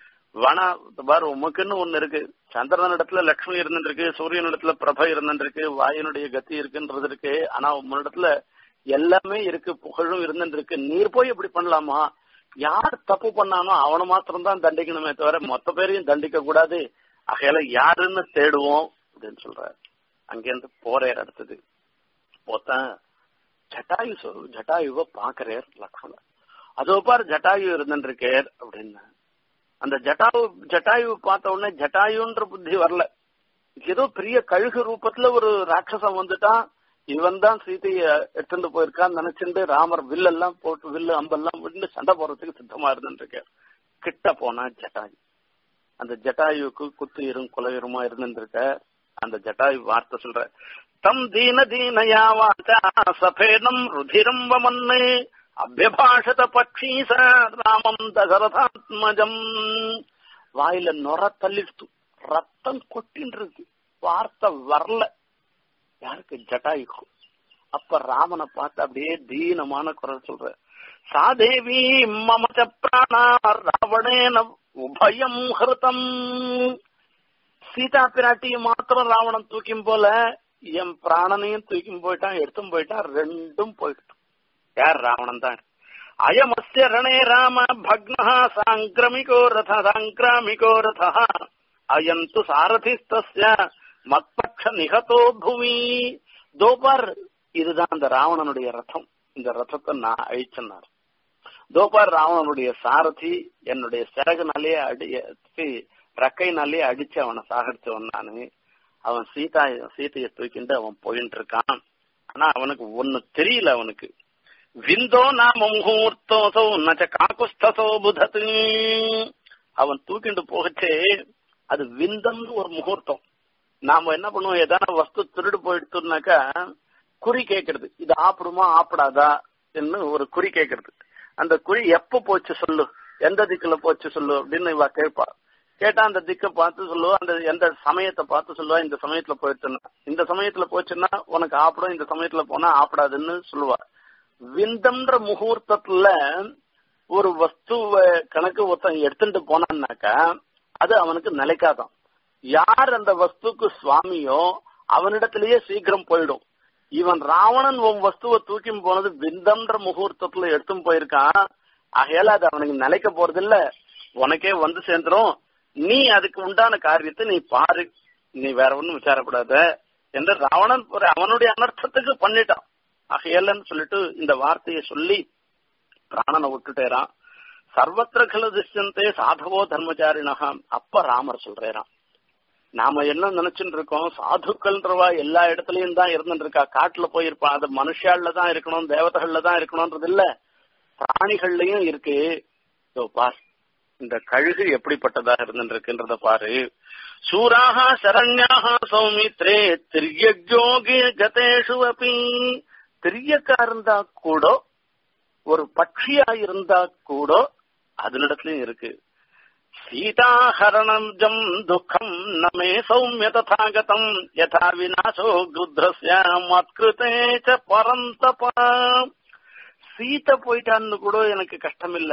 வன பாரு உமக்குன்னு ஒண்ணு இருக்கு சந்திரன் இடத்துல லக்ஷ்மி இருந்துருக்கு சூரியன் இடத்துல பிரப இருந்துருக்கு வாயனுடைய கத்தி இருக்குன்றது இருக்கு ஆனா உன்னிடத்துல எல்லாமே இருக்கு புகழும் இருந்துருக்கு நீர் போய் இப்படி பண்ணலாமா யார் தப்பு பண்ணானோ அவனை மாத்திரம் தான் தண்டிக்கணுமே தவிர மொத்த பேரையும் தண்டிக்க கூடாது ஆகையால யாருன்னு தேடுவோம் அப்படின்னு சொல்றாரு அங்கிருந்து போறார் அடுத்தது போத்தான் ஜட்டாயு சொல் ஜட்டாயுவை பாக்குறார் லக்ஷ்மணர் அதோ பாரு ஜட்டாயு இருந்துருக்கார் அப்படின்னு அந்த ஜட்டாயு ஜட்டாயு பார்த்த உடனே ஜட்டாயுன்ற புத்தி வரல ஏதோ பெரிய கழுகு ரூபத்துல ஒரு ராட்சசம் வந்துட்டான் இவன் தான் சீதைய எடுத்துட்டு போயிருக்கான்னு நினைச்சுட்டு ராமர் வில்லெல்லாம் போட்டு வில்லு அம்பெல்லாம் விட்டு சண்டை போறதுக்கு சித்தமா இருந்துருக்கார் கிட்ட போனா ஜட்டாயு அந்த ஜட்டாயுக்கு குத்து இரும் குலவிருமா இருந்துருக்க அந்த ஜட்டாயு வார்த்தை சொல்ற தம் தீன தீனயா வாச்சா சபேனம் ருதிரம் வமன்னு அபியபாஷத பக்ஷீச ராமம் தசரதாத்மஜம் வாயில நொர தள்ளிடுத்து ரத்தம் கொட்டின்றது வார்த்தை வரல யாருக்கு ஜட்டாயுக்கு அப்ப ராமனை பார்த்து அப்படியே தீனமான குரல் சொல்ற சாதேவி மமச்ச பிராணா ராவணேன உபயம் ஹிருதம் சீதா பிராட்டியை மாத்திரம் ராவணன் தூக்கும் போல என் பிராணனையும் தூக்கி போயிட்டான் எடுத்தும் போயிட்டான் ரெண்டும் போயிட்டான் யார் ராவணன் தான் அயமஸ்ய ரணே ராம பக்னா சாங்கிரமிகோ ரத சாங்கிராமிகோ ரத அயந்து சாரதிஸ்தஸ்ய மத்பக்ஷ நிகதோ புவி தோபார் இதுதான் அந்த ராவணனுடைய ரதம் இந்த ரதத்தை நான் அழிச்சனார் தோபார் ராவணனுடைய சாரதி என்னுடைய சிறகுனாலே அடிச்சு ரக்கைனாலே அடிச்சு அவனை சாகடிச்சவன் நானு அவன் சீதா சீதைய தூக்கிட்டு அவன் போயிட்டு இருக்கான் ஆனா அவனுக்கு ஒண்ணு தெரியல அவனுக்கு விந்தோ நாம முகூர்த்தோசோ நச்ச காக்குஸ்தசோ புதத்து அவன் தூக்கிட்டு போகச்சே அது விந்தம்னு ஒரு முகூர்த்தம் நாம என்ன பண்ணுவோம் ஏதான வஸ்து திருடு போயிடுத்துனாக்கா குறி கேட்கறது இது ஆப்பிடுமா ஆப்பிடாதா என்று ஒரு குறி கேட்கறது அந்த குறி எப்ப போச்சு சொல்லு எந்த திக்குல போச்சு சொல்லு அப்படின்னு இவ கேட்பா கேட்டா அந்த திக்கை பார்த்து சொல்லுவா அந்த எந்த சமயத்தை பார்த்து சொல்லுவா இந்த சமயத்துல போயிடுச்சுன்னா இந்த சமயத்துல போச்சுன்னா உனக்கு ஆப்பிடும் இந்த சமயத்துல போனா ஆப்பிடாதுன்னு சொல்லுவா விந்தம்ன்ற முகூர்த்தத்துல ஒரு வஸ்துவ கணக்கு ஒருத்தன் எடுத்துட்டு போனான்னாக்கா அது அவனுக்கு நிலைக்காதான் யார் அந்த வஸ்துக்கு சுவாமியோ அவனிடத்திலேயே சீக்கிரம் போயிடும் இவன் ராவணன் உன் வஸ்துவை தூக்கி போனது விந்தம்ன்ற முகூர்த்தத்துல எடுத்தும் போயிருக்கான் ஆகையால அது அவனுக்கு நிலைக்க போறது இல்ல உனக்கே வந்து சேர்ந்துரும் நீ அதுக்கு உண்டான காரியத்தை நீ பாரு நீ வேற ஒண்ணும் விசாரப்படாத என்று ராவணன் அவனுடைய அனர்த்தத்துக்கு பண்ணிட்டான் ஆகையல்லன்னு சொல்லிட்டு இந்த வார்த்தையை சொல்லி பிராணனை விட்டுட்டேரான் சர்வத்திர கல திஷ்யந்தே சாதவோ தர்மச்சாரிணகா அப்ப ராமர் சொல்றேரான் நாம என்ன நினைச்சுட்டு இருக்கோம் சாதுக்கள்ன்றவா எல்லா இடத்துலயும் தான் இருந்துட்டு இருக்கா காட்டுல போயிருப்பா அது மனுஷால தான் இருக்கணும் தேவதைகள்ல தான் இருக்கணும்ன்றது இல்ல பிராணிகள்லயும் இருக்கு பார் இந்த கழுகு எப்படிப்பட்டதா இருந்துருக்குன்றத பாரு சூராக சரண்யாக சௌமித்ரே திரியஜோகி கதேஷு அப்பி திரியக்கா இருந்தா கூட ஒரு பட்சியா இருந்தா கூட அதனிடத்துலயும் இருக்கு சீதாஹரணம் துக்கம் நமே சௌமிய ததாகதம் யதா விநாசோ குத்ரஸ்ய மத்கிருதே ச பரந்தப சீதை போயிட்டான்னு கூட எனக்கு கஷ்டம் இல்ல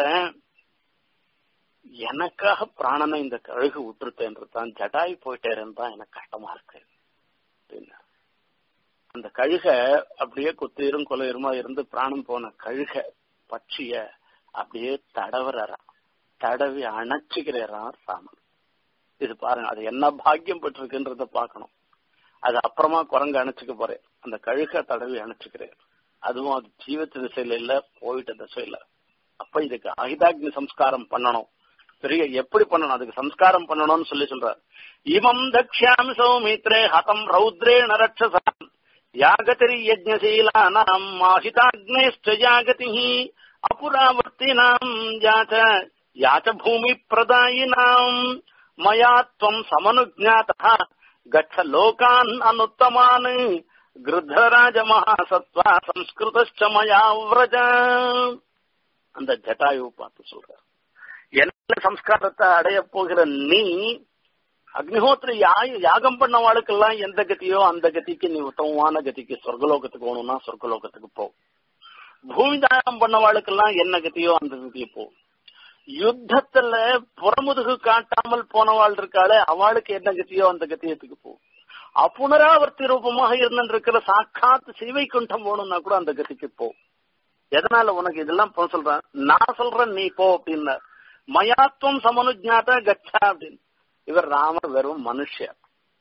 எனக்காக பிராணனை இந்த கழுகு விட்டுருத்தேன்றது தான் ஜடாய் போயிட்டேன்னு தான் எனக்கு கஷ்டமா இருக்கு அந்த கழுக அப்படியே குத்தீரும் கொலையுருமா இருந்து பிராணம் போன கழுக பட்சிய அப்படியே தடவுறாராம் தடவி அணைச்சுக்கிறாராம் ராமன் இது பாருங்க அது என்ன பாக்கியம் பெற்றிருக்குன்றத பார்க்கணும் அது அப்புறமா குரங்கு அணைச்சுக்க போறேன் அந்த கழுக தடவி அணைச்சுக்கிறேன் அதுவும் அது ஜீவத்து திசையில இல்ல போயிட்ட திசையில அப்ப இதுக்கு அகிதாக்னி சம்ஸ்காரம் பண்ணணும் பெரிய எப்படி பண்ணணும் அதுக்கு சம்ஸ்காரம் பண்ணணும்னு சொல்லி சொல்றார் இமம் தக்ஷாமி சௌமித்ரே ஹதம் ரௌத்ரேண ரட்சசாம் யாகதிரி யஜ்ஞசீலானாம் மாஹிதாக்னேஷ்ட யாகதி அபுராவர்த்தினாம் யாச்ச யாச்ச பூமி பிரதாயினாம் மயா त्वम् समनुज्ञातः गच्छ लोकान् अनुत्तमान् கிருத்தராஜ மகாசத்வா சம்ஸ்கிருதச்ச மயா விரஜ அந்த ஜட்டாயு பார்த்து சொல்ற என்ன சம்ஸ்காரத்தை அடைய போகிற நீ அக்னிஹோத்திர யாகம் பண்ணவாளுக்கெல்லாம் எந்த கதியோ அந்த கதிக்கு நீ உத்தமமான கதிக்கு சொர்க்கலோகத்துக்கு போகணும்னா சொர்க்கலோகத்துக்கு போ பூமி தானம் பண்ணவாளுக்கெல்லாம் என்ன கதியோ அந்த கதிக்கு போ யுத்தத்துல புறமுதுகு காட்டாமல் போனவாள் இருக்காளே அவளுக்கு என்ன கத்தியோ அந்த கத்தியத்துக்கு போ அப்புனராவர்த்தி ரூபமாக இருந்திருக்கிற சாக்காத்து சிவைக்குண்டம் போகணும்னா கூட அந்த கதிக்கு போ எதனால உனக்கு இதெல்லாம் போக சொல்றேன் நான் சொல்றேன் நீ போ அப்படின்னு மயாத்துவம் சமனுஜாத கச்சா அப்படின்னு இவர் ராமர் வெறும் மனுஷர்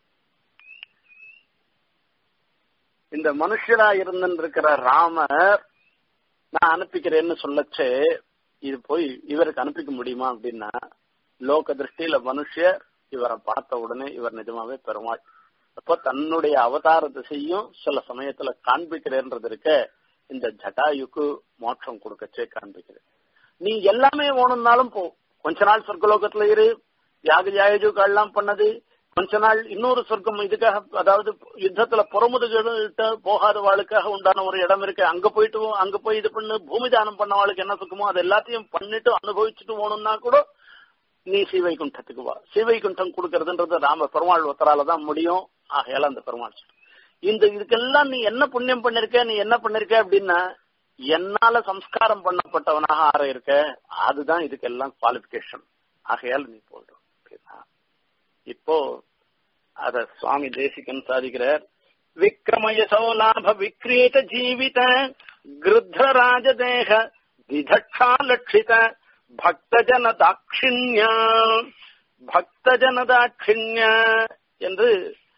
இந்த மனுஷரா இருந்திருக்கிற ராமர் நான் அனுப்பிக்கிறேன்னு சொல்லச்சே இது போய் இவருக்கு அனுப்பிக்க முடியுமா அப்படின்னா லோக திருஷ்டியில மனுஷர் இவரை பார்த்த உடனே இவர் நிஜமாவே பெருமாள் அப்ப தன்னுடைய அவதார திசையும் சில சமயத்துல காண்பிக்கிறேன்றது இருக்க இந்த ஜட்டாயுக்கு மோட்சம் கொடுக்கச்சே காண்பிக்கிறேன் நீ எல்லாமே வேணும்னாலும் போ கொஞ்ச நாள் சொர்க்கலோகத்துல இரு யாக யாயஜுக்கெல்லாம் பண்ணது கொஞ்ச நாள் இன்னொரு சொர்க்கம் இதுக்காக அதாவது யுத்தத்துல புறமுதுகிட்ட போகாத வாளுக்காக உண்டான ஒரு இடம் இருக்கு அங்க போயிட்டு அங்க போய் இது பண்ணு பூமி தானம் பண்ண வாளுக்கு என்ன சுக்கமோ அது எல்லாத்தையும் பண்ணிட்டு அனுபவிச்சுட்டு போகணும்னா கூட நீ சீவைகுண்டத்துக்கு வா சீவைகுண்டம் கொடுக்கறதுன்றது ராம பெருமாள் ஒத்தரால தான் முடியும் ஆகையால அந்த பெருமாள் இந்த இதுக்கெல்லாம் நீ என்ன புண்ணியம் பண்ணிருக்க நீ என்ன பண்ணிருக்க அப்படின்னா என்னால சம்ஸ்காரம் பண்ணப்பட்டவனாக ஆற இருக்க அதுதான் இதுக்கெல்லாம் குவாலிபிகேஷன் ஆகையால் நீ போயிடும் இப்போ அத சுவாமி தேசிகன் சாதிக்கிறார் விக்ரமயசோ லாப விக்ரீத ஜீவித கிருத்த ராஜதேக திதக்ஷா லட்சித பக்தஜன தாட்சிண்ய பக்தஜன தாட்சிண்ய என்று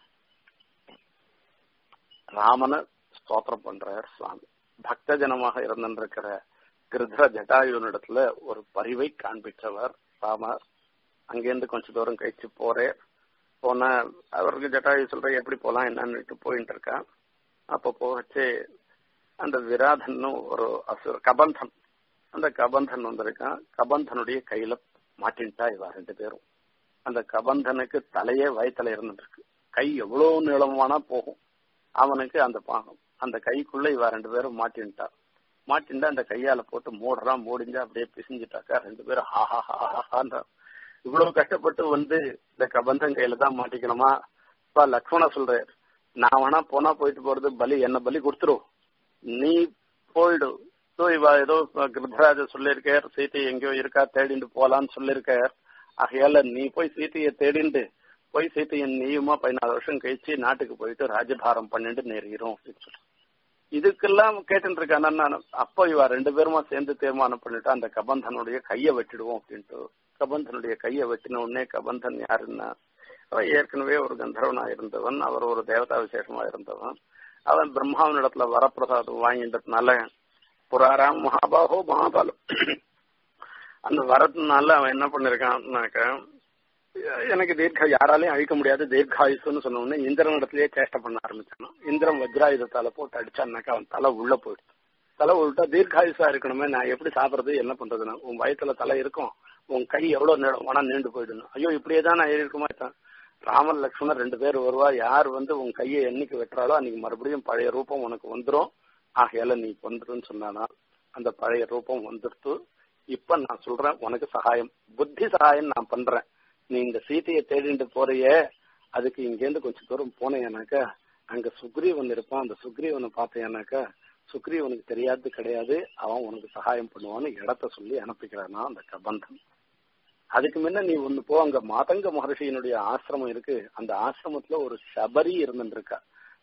ராமன ஸ்தோத்திரம் பண்றார் சுவாமி பக்தஜனமாக இருந்திருக்கிற கிருத்ர ஜட்டாயுனிடத்துல ஒரு பரிவை காண்பிச்சவர் ராமர் அங்கேருந்து கொஞ்ச தூரம் கழிச்சு போறேன் போன அவருக்கு ஜட்டாயு சொல்ற எப்படி போலாம் என்னன்னு போயிட்டு இருக்கான் அப்ப போகச்சு அந்த விராதன்னு ஒரு அசுர கபந்தன் அந்த கபந்தன் வந்திருக்கான் கபந்தனுடைய கையில மாட்டின்ட்டா இவா ரெண்டு பேரும் அந்த கபந்தனுக்கு தலையே வயத்துல இருந்துருக்கு கை எவ்வளவு நீளமானா போகும் அவனுக்கு அந்த பாகம் அந்த கைக்குள்ள இவ ரெண்டு பேரும் மாட்டின்ட்டா மாட்டின்ட்டு அந்த கையால போட்டு மூடுறான் மூடிஞ்சா அப்படியே பிசிஞ்சிட்டாக்கா ரெண்டு பேரும் ஹாஹா ஹாஹான்ற இவ்வளவு கஷ்டப்பட்டு வந்து இந்த கபந்தன் கையில தான் மாட்டிக்கணுமா இப்ப லக்ஷ்மண சொல்றாரு நான் வேணா போனா போயிட்டு போறது பலி என்ன பலி கொடுத்துரும் நீ போயிடு ஸோ இவ ஏதோ கிருத்தராஜ சொல்லியிருக்கார் சீத்தை எங்கேயோ இருக்கா தேடிட்டு போலான்னு சொல்லியிருக்கார் ஆகையால நீ போய் சீத்தையை தேடிண்டு போய் சீத்தையை நீயுமா பதினாலு வருஷம் கழிச்சு நாட்டுக்கு போயிட்டு ராஜபாரம் பண்ணிட்டு நேரிடும் அப்படின்னு சொல்லி இதுக்கெல்லாம் கேட்டுட்டு இருக்கான நான் அப்போ இவ ரெண்டு பேருமா சேர்ந்து தீர்மானம் பண்ணிட்டு அந்த கபந்தனுடைய கையை வெட்டிடுவோம் அப்படின்ட்டு கபந்தனுடைய கையை வெட்டின உடனே கபந்தன் யாருன்னா அவன் ஏற்கனவே ஒரு கந்தர்வனா இருந்தவன் அவர் ஒரு தேவதா விசேஷமா இருந்தவன் அவன் பிரம்மாவனிடத்துல வரப்பிரசாதம் வாங்கிட்டதுனால புராராம் மகாபாகோ மகாபாலம் அந்த வரதுனால அவன் என்ன பண்ணிருக்கான்னாக்க எனக்கு தீர்க்க யாராலையும் அழிக்க முடியாது தீர்க்காயுசுன்னு சொன்ன உடனே இந்திரன் இடத்துலயே சேஷ்டை பண்ண ஆரம்பிச்சான் இந்திரன் வஜ்ராயுதத்தால போட்டு அடிச்சான்னாக்கா அவன் தலை உள்ள போயிடுச்சு தலை உள்ட்டா தீர்க்காயுசா இருக்கணுமே நான் எப்படி சாப்பிடுறது என்ன பண்றதுன்னு உன் வயத்துல தலை இருக்கும் உன் கை எவ்வளவு நீளம் வேணா நீண்டு போயிடணும் ஐயோ இப்படியே தான் நான் இருக்குமா ராமர் லக்ஷ்மணர் ரெண்டு பேர் வருவா யார் வந்து உன் கையை என்னைக்கு வெட்டுறாளோ அன்னைக்கு மறுபடியும் பழைய ரூபம் உனக்கு வந்துடும் ஆகையால நீ வந்துருன்னு சொன்னானா அந்த பழைய ரூபம் வந்துடுத்து இப்ப நான் சொல்றேன் உனக்கு சகாயம் புத்தி சகாயம் நான் பண்றேன் நீ இந்த சீத்தையை தேடிட்டு போறியே அதுக்கு இங்கேருந்து கொஞ்சம் தூரம் போனேனாக்கா அங்க சுக்ரீவன் இருப்பான் அந்த சுக்ரீவனை பார்த்தேனாக்கா சுக்ரீவனுக்கு தெரியாது கிடையாது அவன் உனக்கு சகாயம் பண்ணுவான்னு இடத்த சொல்லி அனுப்பிக்கிறானா அந்த கபந்தன் அதுக்கு முன்ன நீ ஒண்ணு போ அங்க மாதங்க மகர்ஷியினுடைய ஆசிரமம் இருக்கு அந்த ஆசிரமத்துல ஒரு சபரி இருந்துருக்கா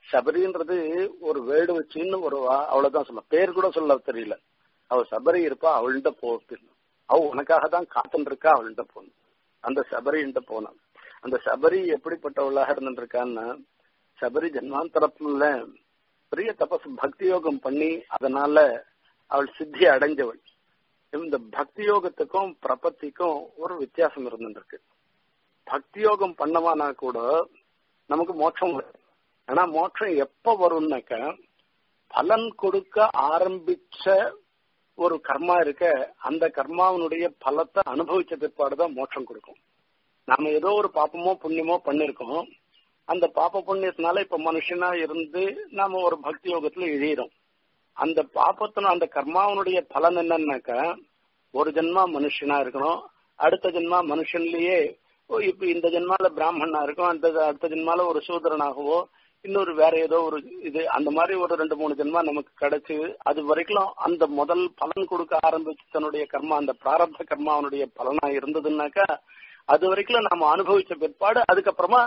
சபரின்றது ஒரு வேடு வச்சுன்னு ஒரு வா- அவ்வளவுதான் சொல்ல பேர் கூட சொல்ல தெரியல அவ சபரி இருப்பா அவள்கிட்ட போகணும் அவ உனக்காக தான் காத்துட்டு இருக்கா அவள்கிட்ட போகணும் அந்த சபரின்ட்ட போனான் அந்த சபரி எப்படிப்பட்டவளாக இருந்துருக்கான்னா சபரி ஜன்மாந்தரத்துல பெரிய தபஸ் பக்தி யோகம் பண்ணி அதனால அவள் சித்தி அடைஞ்சவள் இந்த பக்தி யோகத்துக்கும் பிரபத்திக்கும் ஒரு வித்தியாசம் இருந்துருக்கு பக்தி யோகம் பண்ணவானா கூட நமக்கு மோட்சம் வரும் ஆனா மோட்சம் எப்ப வரும்னாக்க பலன் கொடுக்க ஆரம்பிச்ச ஒரு கர்மா இருக்க அந்த கர்மாவினுடைய பலத்தை அனுபவிச்ச பிற்பாடுதான் மோட்சம் கொடுக்கும் நாம ஏதோ ஒரு பாப்பமோ புண்ணியமோ பண்ணிருக்கோம் அந்த பாப்ப புண்ணியத்தினால இப்ப மனுஷனா இருந்து நாம ஒரு பக்தி யோகத்துல இழியிறோம் அந்த பாப்பத்தின அந்த கர்மாவனுடைய பலன் என்னன்னாக்கா ஒரு ஜென்மா மனுஷனா இருக்கணும் அடுத்த ஜென்மா மனுஷன்லயே ஓ, இப்ப இந்த ஜென்மால பிராமணனா இருக்கும் அந்த அடுத்த ஜென்மால ஒரு சூதரனாகவோ இன்னொரு வேற ஏதோ ஒரு இது அந்த மாதிரி ஒரு ரெண்டு மூணு ஜென்மா நமக்கு கிடைச்சு அது வரைக்கும் அந்த முதல் பலன் கொடுக்க ஆரம்பிச்சு தன்னுடைய கர்மா அந்த பிராரப்த கர்மாவனுடைய பலனா இருந்ததுன்னாக்கா அது வரைக்கும் நாம அனுபவிச்ச பிற்பாடு அதுக்கப்புறமா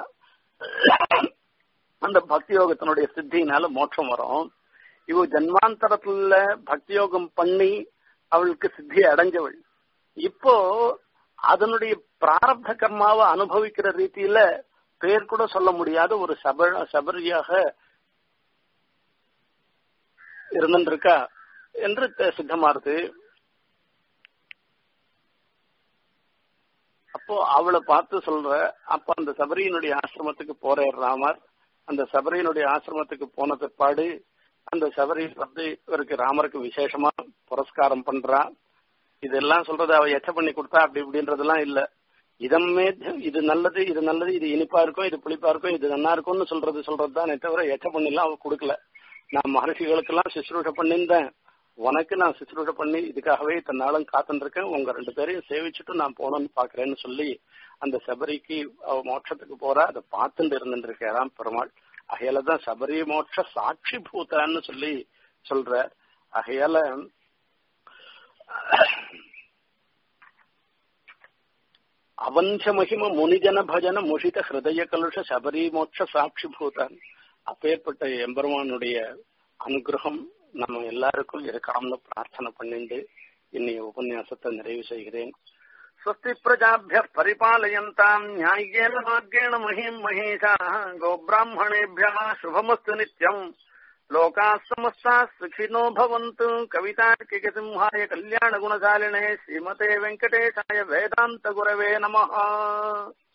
அந்த பக்தி யோகத்தினுடைய சித்தியினால மோட்சம் வரும் இவ ஜன்மாந்தரத்துல பக்தி யோகம் பண்ணி அவளுக்கு சித்தி அடைஞ்சவள் இப்போ அதனுடைய பிராரப்த கர்மாவை அனுபவிக்கிற ரீதியில பேர் கூட சொல்ல முடியாத ஒரு சப சபரியாக இருந்திருக்கா என்று த- சித்தமாறுது அப்போ அவளை பார்த்து சொல்ற அப்ப அந்த சபரியினுடைய ஆசிரமத்துக்கு போறார் ராமர் அந்த சபரியினுடைய ஆசிரமத்துக்கு போன பிற்பாடு அந்த சபரி வந்து இவருக்கு ராமருக்கு விசேஷமா புரஸ்காரம் பண்றா இதெல்லாம் சொல்றது அவ எச்ச பண்ணி கொடுத்தா அப்படி இப்படின்றதெல்லாம் இல்ல இதமே இது நல்லது இது நல்லது இது இனிப்பா இருக்கும் இது புளிப்பா இருக்கும் இது நல்லா இருக்கும்னு சொல்றது சொல்றதுதானே தவிர எச்ச பண்ணிலாம் அவ கொடுக்கல நான் மகர்ஷிகளுக்கெல்லாம் சுசுரூஷ பண்ணியிருந்தேன் உனக்கு நான் சுசுரூஷ பண்ணி இதுக்காகவே இத்தனை நாளும் காத்துட்டு இருக்கேன் உங்க ரெண்டு பேரையும் சேவிச்சுட்டு நான் போகணும்னு பாக்குறேன்னு சொல்லி அந்த சபரிக்கு அவ மோட்சத்துக்கு போறா அதை பார்த்துட்டு இருந்துட்டு இருக்காராம் பெருமாள் அகையால தான் சபரி மோட்ச சாட்சி பூத்தான்னு சொல்லி சொல்ற அகையால அவஞ்ச மகிம முனிஜன பஜன முஷித ஹிருதய கலுஷ சபரி மோட்ச சாட்சி பூதான் அப்பேற்பட்ட எம்பெருமானுடைய அனுகிரகம் நம்ம எல்லாருக்கும் இருக்கணும்னு பிரார்த்தனை பண்ணிண்டு இன்னைய உபன்யாசத்தை நிறைவு செய்கிறேன் स्वस्ति प्रजाभ्यः परिपालयन्ताम् न्याय्येन मार्गेण महीम् महेशाः गोब्राह्मणेभ्यः शुभमस्तु नित्यम् लोकाः समस्ताः सुखिनो भवन्तु कवितार्किकसिंहाय कल्याणगुणशालिने श्रीमते वेङ्कटेशाय वेदान्तगुरवे नमः